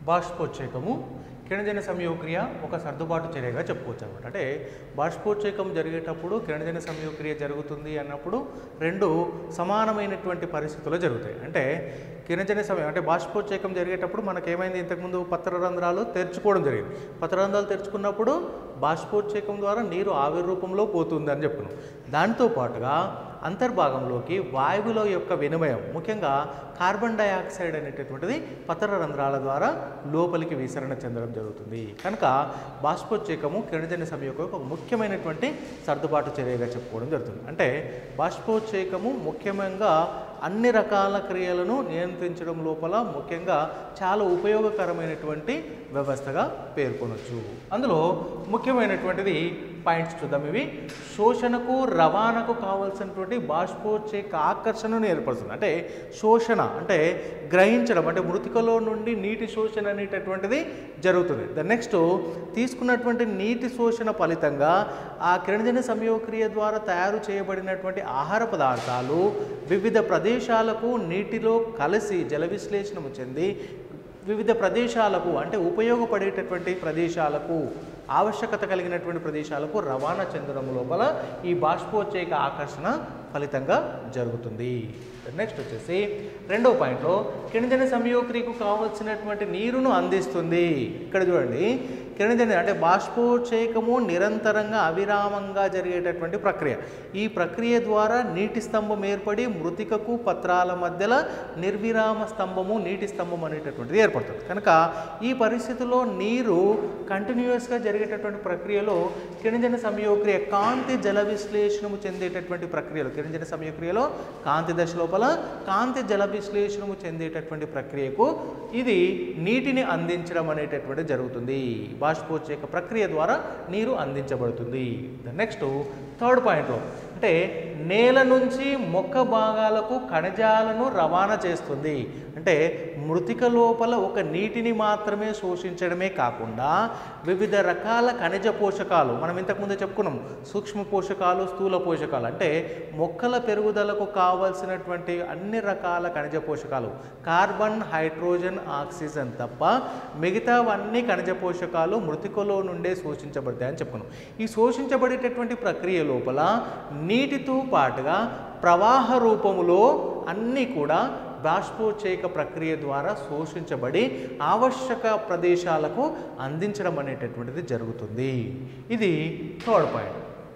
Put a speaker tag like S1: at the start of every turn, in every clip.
S1: బాష్పోచ్చేకము కిరణజన్య సంయోగక్రియ ఒక సర్దుబాటు చర్యగా చెప్పుకోవచ్చు అనమాట అంటే బాష్పోచ్చేకం జరిగేటప్పుడు కిరణజన్య సంయోగక్రియ జరుగుతుంది అన్నప్పుడు రెండు సమానమైనటువంటి పరిస్థితులు జరుగుతాయి అంటే కిరణజన్య సమయం అంటే బాష్పోచ్చేకం జరిగేటప్పుడు మనకేమైంది ఇంతకుముందు పత్రరంధ్రాలు తెరుచుకోవడం జరిగింది పత్రరంధ్రాలు తెరుచుకున్నప్పుడు బాష్పోచ్చేకం ద్వారా నీరు ఆవిరి రూపంలో పోతుంది అని చెప్పుకున్నాం దాంతో పాటుగా అంతర్భాగంలోకి వాయువుల యొక్క వినిమయం ముఖ్యంగా కార్బన్ డయాక్సైడ్ అనేటటువంటిది పత్ర రంధ్రాల ద్వారా లోపలికి విసరణ చెందడం జరుగుతుంది కనుక బాష్పోచ్చేకము కిరణజన్య సంయోగం ఒక ముఖ్యమైనటువంటి సర్దుబాటు చర్యగా చెప్పుకోవడం జరుగుతుంది అంటే బాష్పోచ్చేకము ముఖ్యంగా అన్ని రకాల క్రియలను నియంత్రించడం లోపల ముఖ్యంగా చాలా ఉపయోగకరమైనటువంటి వ్యవస్థగా పేర్కొనవచ్చు అందులో ముఖ్యమైనటువంటిది పాయింట్స్ చూద్దాం ఇవి శోషణకు రవాణాకు కావాల్సినటువంటి బాష్పోచ్చేక ఆకర్షణను ఏర్పరుస్తుంది అంటే శోషణ అంటే గ్రహించడం అంటే మృతికలో నుండి నీటి శోషణ అనేటటువంటిది జరుగుతుంది ద నెక్స్ట్ తీసుకున్నటువంటి నీటి శోషణ ఫలితంగా ఆ కిరణజన్య సంయోగక్రియ ద్వారా తయారు చేయబడినటువంటి ఆహార పదార్థాలు వివిధ ప్రదేశాలకు నీటిలో కలిసి జల విశ్లేషణము చెంది వివిధ ప్రదేశాలకు అంటే ఉపయోగపడేటటువంటి ప్రదేశాలకు ఆవశ్యకత కలిగినటువంటి ప్రదేశాలకు రవాణా చెందడం లోపల ఈ బాష్పోచ్చేక ఆకర్షణ ఫలితంగా జరుగుతుంది నెక్స్ట్ వచ్చేసి రెండో పాయింట్లో కిణజన సంయోగక్రియకు కావలసినటువంటి నీరును అందిస్తుంది ఇక్కడ చూడండి కిరణజన్య అంటే బాష్పోచ్చేకము నిరంతరంగా అవిరామంగా జరిగేటటువంటి ప్రక్రియ ఈ ప్రక్రియ ద్వారా నీటి స్తంభం ఏర్పడి మృతికకు పత్రాల మధ్యలో నిర్విరామ స్తంభము నీటి స్తంభం అనేటటువంటిది ఏర్పడుతుంది కనుక ఈ పరిస్థితిలో నీరు కంటిన్యూస్గా జరిగేటటువంటి ప్రక్రియలో కిరణజన సంయోగక్రియ కాంతి జల విశ్లేషణము చెందేటటువంటి ప్రక్రియలో కిరణజన సంయోగక్రియలో కాంతి దశ లోపల కాంతి జల విశ్లేషణము చెందేటటువంటి ప్రక్రియకు ఇది నీటిని అందించడం అనేటటువంటి జరుగుతుంది బాష్పోచ్చేక ప్రక్రియ ద్వారా నీరు అందించబడుతుంది ద నెక్స్ట్ థర్డ్ పాయింట్లో అంటే నేల నుంచి మొక్క భాగాలకు కణజాలను రవాణా చేస్తుంది అంటే మృతిక లోపల ఒక నీటిని మాత్రమే శోషించడమే కాకుండా వివిధ రకాల ఖనిజ పోషకాలు మనం ఇంతకుముందే చెప్పుకున్నాం సూక్ష్మ పోషకాలు స్థూల పోషకాలు అంటే మొక్కల పెరుగుదలకు కావలసినటువంటి అన్ని రకాల ఖనిజ పోషకాలు కార్బన్ హైడ్రోజన్ ఆక్సిజన్ తప్ప మిగతావన్నీ ఖనిజ పోషకాలు మృతికలో నుండే శోషించబడతాయని చెప్పుకున్నాం ఈ శోషించబడేటటువంటి ప్రక్రియ లోపల నీటితో పాటుగా ప్రవాహ రూపములో అన్నీ కూడా బాష్పోచ్చేక ప్రక్రియ ద్వారా శోషించబడి ఆవశ్యక ప్రదేశాలకు అందించడం అనేటటువంటిది జరుగుతుంది ఇది థర్డ్ పాయింట్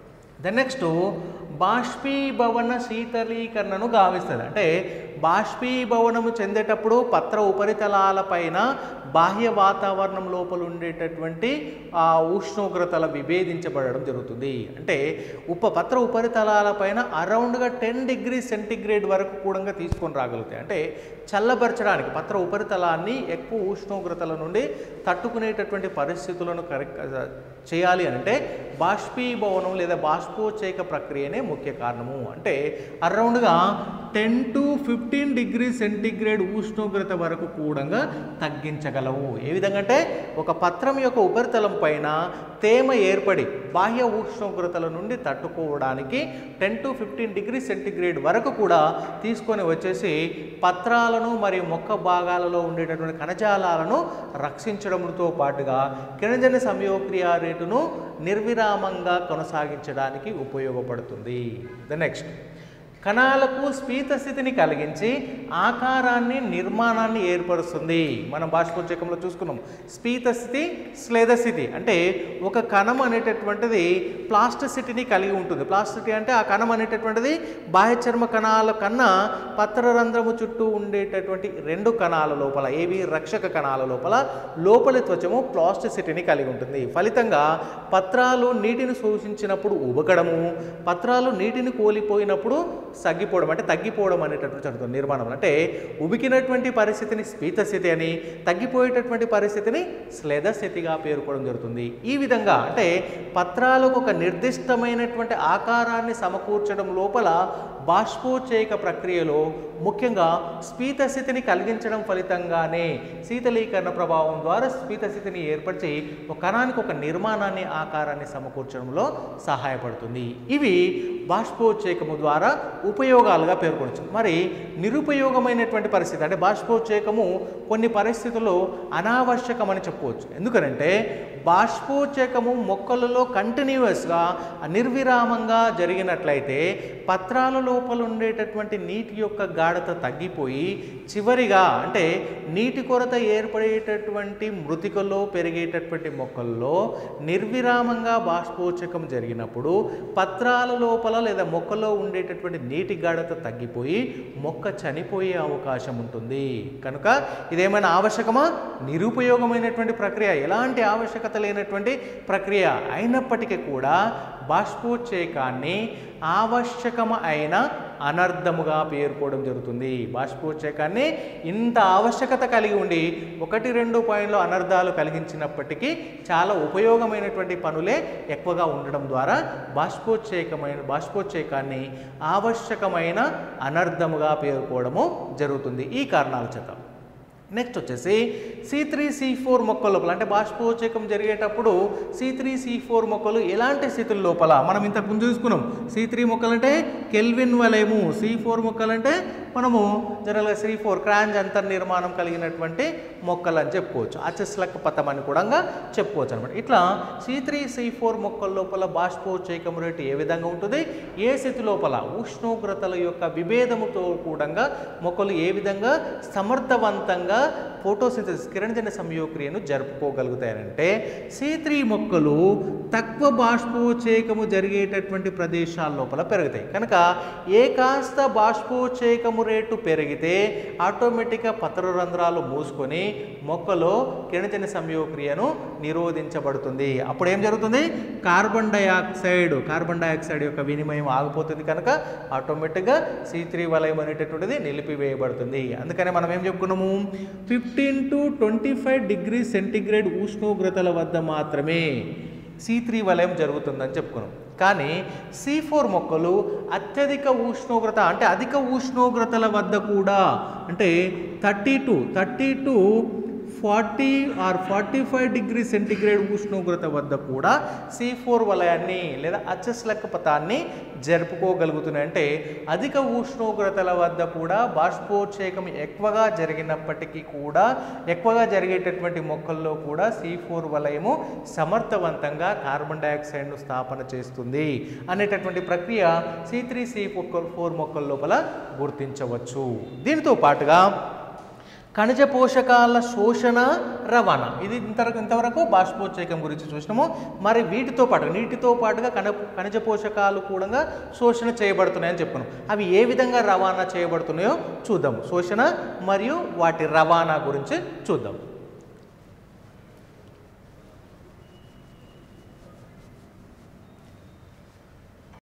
S1: ద నెక్స్ట్ బాష్పీభవన శీతలీకరణను గావిస్తుంది అంటే బాష్పీభవనము చెందేటప్పుడు పత్ర ఉపరితలాలపైన బాహ్య వాతావరణం లోపల ఉండేటటువంటి ఆ ఉష్ణోగ్రతల విభేదించబడడం జరుగుతుంది అంటే ఉప పత్ర ఉపరితలాలపైన అరౌండ్గా టెన్ డిగ్రీ సెంటిగ్రేడ్ వరకు కూడా తీసుకొని రాగలుగుతాయి అంటే చల్లబరచడానికి పత్ర ఉపరితలాన్ని ఎక్కువ ఉష్ణోగ్రతల నుండి తట్టుకునేటటువంటి పరిస్థితులను కరెక్ట్ చేయాలి అంటే బాష్పీభవనం లేదా బాష్పోచ్చేక ప్రక్రియనే ముఖ్య కారణము అంటే అరౌండ్గా ten to fifteen degree centigrade ఉష్ణోగ్రత వరకు కూడా తగ్గించగలవు ఏ విధంగా అంటే ఒక పత్రం యొక్క ఉపరితలం పైన తేమ ఏర్పడి బాహ్య ఉష్ణోగ్రతల నుండి తట్టుకోవడానికి ten to fifteen degree centigrade వరకు కూడా తీసుకొని వచ్చేసి పత్రాలను మరియు మొక్క భాగాలలో ఉండేటటువంటి కణజాలాలను రక్షించడంతో పాటుగా కిరణజన్య సంయోగక్రియ రేటును నిర్విరామంగా కొనసాగించడానికి ఉపయోగపడుతుంది ద నెక్స్ట్ కణాలకు స్ఫీత స్థితిని కలిగించి ఆకారాన్ని నిర్మాణాన్ని ఏర్పరుస్తుంది మనం బాష్పోచ్చేకంలో చూసుకున్నాం స్ఫీత స్థితి స్లేద స్థితి అంటే ఒక కణం అనేటటువంటిది ప్లాస్టిసిటీని కలిగి ఉంటుంది ప్లాస్టిసిటీ అంటే ఆ కణం అనేటటువంటిది బాహ్య చర్మ కణాల కన్నా పత్రరంధ్రము చుట్టూ ఉండేటటువంటి రెండు కణాల లోపల ఏవి రక్షక కణాల లోపల లోపలి త్వచము ప్లాస్టిసిటీని కలిగి ఉంటుంది ఫలితంగా పత్రాలు నీటిని శోషించినప్పుడు ఉబకడము పత్రాలు నీటిని కోల్పోయినప్పుడు సగ్గిపోవడం అంటే తగ్గిపోవడం అనేటటువంటి జరుగుతుంది నిర్మాణం అంటే ఉబికినటువంటి పరిస్థితిని స్ఫీత స్థితి అని తగ్గిపోయేటటువంటి పరిస్థితిని స్లేద స్థితిగా పేర్కోవడం జరుగుతుంది ఈ విధంగా అంటే పత్రాలకు ఒక నిర్దిష్టమైనటువంటి ఆకారాన్ని సమకూర్చడం లోపల బాష్పోచేయక ప్రక్రియలో ముఖ్యంగా స్ఫీతస్థితిని కలిగించడం ఫలితంగానే శీతలీకరణ ప్రభావం ద్వారా స్ఫీతస్థితిని ఏర్పరిచి ఒక కణానికి ఒక నిర్మాణాన్ని ఆకారాన్ని సమకూర్చడంలో సహాయపడుతుంది ఇవి బాష్పోచ్చేకము ద్వారా ఉపయోగాలుగా పేర్కొనవచ్చు మరి నిరుపయోగమైనటువంటి పరిస్థితి అంటే బాష్పోచ్చేకము కొన్ని పరిస్థితుల్లో అనావశ్యకమని చెప్పుకోవచ్చు ఎందుకనంటే బాష్పోచ్చేకము మొక్కలలో కంటిన్యూస్గా నిర్విరామంగా జరిగినట్లయితే పత్రాల లోపల ఉండేటటువంటి నీటి యొక్క గాఢత తగ్గిపోయి చివరిగా అంటే నీటి కొరత ఏర్పడేటటువంటి మృతికలో పెరిగేటటువంటి మొక్కల్లో నిర్విరామంగా బాష్పోచకం జరిగినప్పుడు పత్రాల లోపల లేదా మొక్కలో ఉండేటటువంటి నీటి గాఢత తగ్గిపోయి మొక్క చనిపోయే అవకాశం ఉంటుంది కనుక ఇదేమైనా ఆవశ్యకమా నిరుపయోగమైనటువంటి ప్రక్రియ ఎలాంటి ఆవశ్యకత లేనటువంటి ప్రక్రియ అయినప్పటికీ కూడా బాష్పోచ్చేకాన్ని ఆవశ్యకమ అయిన అనర్థముగా పేర్కోవడం జరుగుతుంది బాష్పోచ్చేకాన్ని ఇంత ఆవశ్యకత కలిగి ఉండి ఒకటి రెండు పాయింట్లు అనర్థాలు కలిగించినప్పటికీ చాలా ఉపయోగమైనటువంటి పనులే ఎక్కువగా ఉండడం ద్వారా బాష్పోచ్చేకమైన బాష్పోచ్చేకాన్ని ఆవశ్యకమైన అనర్థముగా పేర్కోవడము జరుగుతుంది ఈ కారణాల చేత నెక్స్ట్ వచ్చేసి సి త్రీ సి ఫోర్ మొక్కల లోపల అంటే బాష్పోచేకం జరిగేటప్పుడు సి త్రీ సి ఫోర్ మొక్కలు ఎలాంటి స్థితుల లోపల మనం ఇంతకు ముందు చూసుకున్నాం సి త్రీ మొక్కలంటే కెల్విన్ వలయము సి ఫోర్ మొక్కలంటే మనము జనరల్గా సి ఫోర్ క్రాంజ్ అంతర్నిర్మాణం కలిగినటువంటి మొక్కలు అని చెప్పుకోవచ్చు అచస్లక పథం అని కూడా చెప్పుకోవచ్చు అనమాట ఇట్లా సి త్రీ సి ఫోర్ మొక్కల లోపల బాష్పోచేకం రేటు ఏ విధంగా ఉంటుంది ఏ స్థితి లోపల ఉష్ణోగ్రతల యొక్క విభేదముతో కూడా మొక్కలు ఏ విధంగా సమర్థవంతంగా ఫోటోసింథసిస్ కిరణజన్య సంయోక్రియను జరుపుకోగలుగుతాయంటే సి త్రీ మొక్కలు తక్కువ బాష్పోచేకము జరిగేటటువంటి ప్రదేశాల లోపల పెరుగుతాయి కనుక ఏ కాస్త బాష్పోచేకము రేటు పెరిగితే ఆటోమేటిక్గా పత్ర రంధ్రాలు మూసుకొని మొక్కలో కిరణజన్య సంయోక్రియను నిరోధించబడుతుంది అప్పుడు ఏం జరుగుతుంది కార్బన్ డయాక్సైడ్ కార్బన్ డయాక్సైడ్ యొక్క వినిమయం ఆగిపోతుంది కనుక ఆటోమేటిక్గా సి త్రీ వలయం అనేటటువంటిది నిలిపివేయబడుతుంది అందుకనే మనం ఏం చెప్పుకున్నాము fifteen to twenty five degree centigrade ఉష్ణోగ్రతల వద్ద మాత్రమే సి త్రీ వలయం జరుగుతుందని చెప్పుకున్నాం కానీ సి ఫోర్ మొక్కలు అత్యధిక ఉష్ణోగ్రత అంటే అధిక ఉష్ణోగ్రతల వద్ద కూడా అంటే thirty to thirty to forty or forty five degree centigrade ఉష్ణోగ్రత వద్ద కూడా సి ఫోర్ వలయాన్ని లేదా అచ్చస్లక్క పథాన్ని జరుపుకోగలుగుతున్నాయి అంటే అధిక ఉష్ణోగ్రతల వద్ద కూడా బాష్పోచ్చేకం ఎక్కువగా జరిగినప్పటికీ కూడా ఎక్కువగా జరిగేటటువంటి మొక్కల్లో కూడా సి ఫోర్ వలయము సమర్థవంతంగా కార్బన్ డయాక్సైడ్ను స్థాపన చేస్తుంది అనేటటువంటి ప్రక్రియ సి త్రీ సి ఫోర్ మొక్కల లోపల గుర్తించవచ్చు దీనితో పాటుగా ఖనిజ పోషకాల శోషణ రవాణా ఇది ఇంతవరకు ఇంతవరకు బాష్పోచ్చేకం గురించి చూసినాము మరి వీటితో పాటు నీటితో పాటుగా కణ ఖనిజ పోషకాలు కూడా శోషణ చేయబడుతున్నాయని చెప్పుకున్నాం అవి ఏ విధంగా రవాణా చేయబడుతున్నాయో చూద్దాం శోషణ మరియు వాటి రవాణా గురించి చూద్దాం